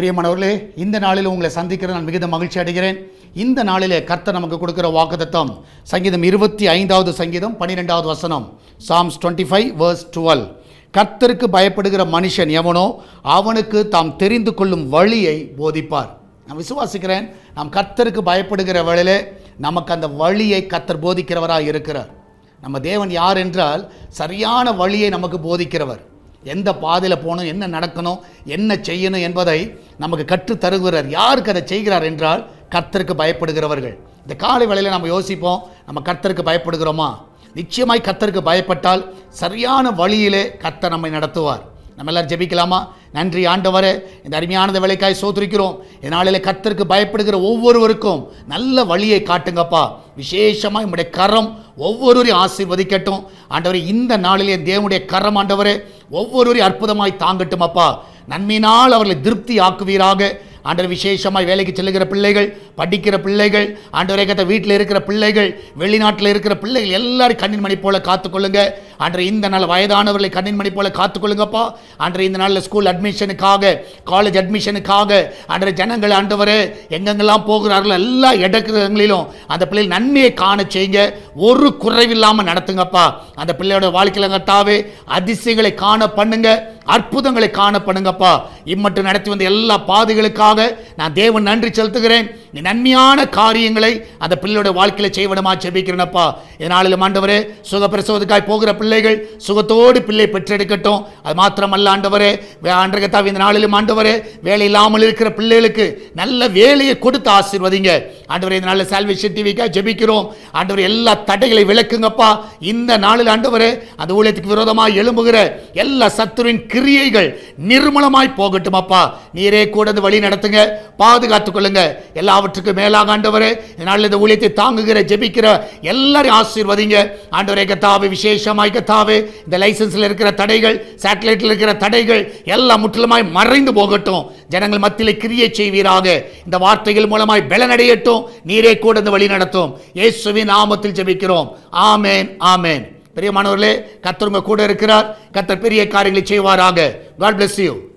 பிரியமானவர்களே இந்த நாளில் உங்களை சந்திக்கிற நான் மிகுந்த மகிழ்ச்சி அடைகிறேன் இந்த நாளிலே கர்த்தர் நமக்கு கொடுக்கிற வாக்குத்தத்தம் சங்கீதம் இருபத்தி ஐந்தாவது சங்கீதம் பன்னிரெண்டாவது வசனம் Psalms twenty five verse twelve கர்த்தருக்கு பயப்படுகிற மனுஷன் எவனோ அவனுக்கு தாம் தெரிந்து கொள்ளும் வழியை போதிப்பார் நான் விசுவாசிக்கிறேன் நாம் கர்த்தருக்கு பயப்படுகிற வேளையிலே நமக்கு அந்த வழியை கர்த்தர் போதிக்கிறவராக இருக்கிறார் நம்ம தேவன் யார் என்றால் சரியான வழியை நமக்கு போதிக்கிறவர் எந்த பாதையில் போகணும் என்ன நடக்கணும் என்ன செய்யணும் என்பதை நமக்கு கற்றுத் தருகிறார் யாருக்கு அதை செய்கிறார் என்றால் கர்த்தருக்கு பயப்படுகிறவர்கள் இந்த காலை வேளையில் நம்ம யோசிப்போம் நம்ம கர்த்தருக்கு பயப்படுகிறோமா நிச்சயமாய் கர்த்தருக்கு பயப்பட்டால் சரியான வழியிலே கர்த்தர் நம்மை நடத்துவார் நம்ம எல்லாரும் ஜெபிக்கலாமா நன்றி ஆண்டவரே இந்த அருமையானத வேலைக்காய் சோத்துரிக்கிறோம் இதனாலே கர்த்தருக்கு பயப்படுகிற ஒவ்வொருவருக்கும் நல்ல வழியை காட்டுங்கப்பா விசேஷமாக நம்முடைய கரம் ஒவ்வொருவரையும் ஆசீர்வதிக்கட்டும் ஆண்டவரே இந்த நாளிலே தேவனுடைய கரம் ஆண்டவரே ஒவ்வொருவரையும் அற்புதமாய் தாங்கட்டும் அப்பா நன்மையினால் அவர்களை திருப்தி ஆக்குவீராக ஆண்டவர் விசேஷமாய் வேலைக்கு செல்லுகிற பிள்ளைகள் படிக்கிற பிள்ளைகள் ஆண்டவரே கத்த வீட்டில் இருக்கிற பிள்ளைகள் வெளிநாட்டில் இருக்கிற பிள்ளைகள் எல்லாரும் கண்ணின் மணி போல காத்துக்கொள்ளுங்க ஆண்டவர் இந்த நாள் வயதானவர்களை கண்ணின் மணி போல காத்துக்கொள்ளுங்கப்பா ஆண்டவர் இந்த நாளில் ஸ்கூல் அட்மிஷனுக்காக காலேஜ் அட்மிஷனுக்காக ஆண்டவர் ஜனங்கள் ஆண்டவரே எங்கெங்கெல்லாம் போகிறார்களோ எல்லா இடங்களிலும் அந்த பிள்ளைகள் நன்மையை காண செய்யுங்க ஒரு குறைவில்லாமல் நடத்துங்கப்பா அந்த பிள்ளையோட வாழ்க்கையில் கத்தாவே அதிசயங்களை காண பண்ணுங்க அற்புதங்களை காண பண்ணுங்கப்பா இம்மட்டும் நடத்தி வந்த எல்லா பாதைகளுக்காக நான் தேவன் நன்றி செலுத்துகிறேன் நீ நன்மையான காரியங்களை அந்த பிள்ளையோட வாழ்க்கையில் செய்வனமா செபிக்கிறேனப்பா இதனாலும் ஆண்டவரே சுகப்பிரசவத்துக்காய் போகிற பிள்ளைகள் சுகத்தோடு பிள்ளை பெற்றெடுக்கட்டும் அது மாத்திரமல்ல ஆண்டவரே ஆண்டகத்தாவி இந்த நாளிலும் ஆண்டவரே வேலை இல்லாமல் இருக்கிற பிள்ளைகளுக்கு நல்ல வேலையை கொடுத்து ஆசீர்வதிங்க ஆண்டவரே இந்த நாளில் சால்வேஷன் டிவிக்காக ஜெபிக்கிறோம் ஆண்டவர் எல்லா தடைகளை விளக்குங்கப்பா இந்த நாளில் ஆண்டவரே அந்த ஊழியத்துக்கு விரோதமாக எழும்புகிற எல்லா சத்துருவின் கிரியைகள் நிர்மலமாய் போகட்டும் அப்பா நீரே கூட இந்த வழி நடத்துங்க பாதுகாத்துக் கொள்ளுங்க எல்லாவற்றுக்கும் மேலாக ஆண்டவரே இதனால் இந்த ஊழியத்தை தாங்குகிற ஜெபிக்கிற எல்லாரையும் ஆசீர்வதிங்க ஆண்டவரே கத்தாவே விசேஷமாய் கத்தாவே இந்த லைசன்ஸில் இருக்கிற தடைகள் சேட்டலைட்டில் இருக்கிற தடைகள் எல்லாம் முற்றிலுமாய் மறைந்து போகட்டும் ஜனங்கள் மத்தியில் கிரியை செய்வீராக இந்த வார்த்தைகள் மூலமாய் பலனடையட்டும் நீரே கூட இந்த வழி நடத்தும் இயேசுவின் நாமத்தில் ஜெபிக்கிறோம் ஆமேன் ஆமேன் பிரியமானவர்களே கத்தர் உங்க கூட இருக்கிறார் கத்தர் பெரிய காரியங்களை செய்வாராக காட் bless you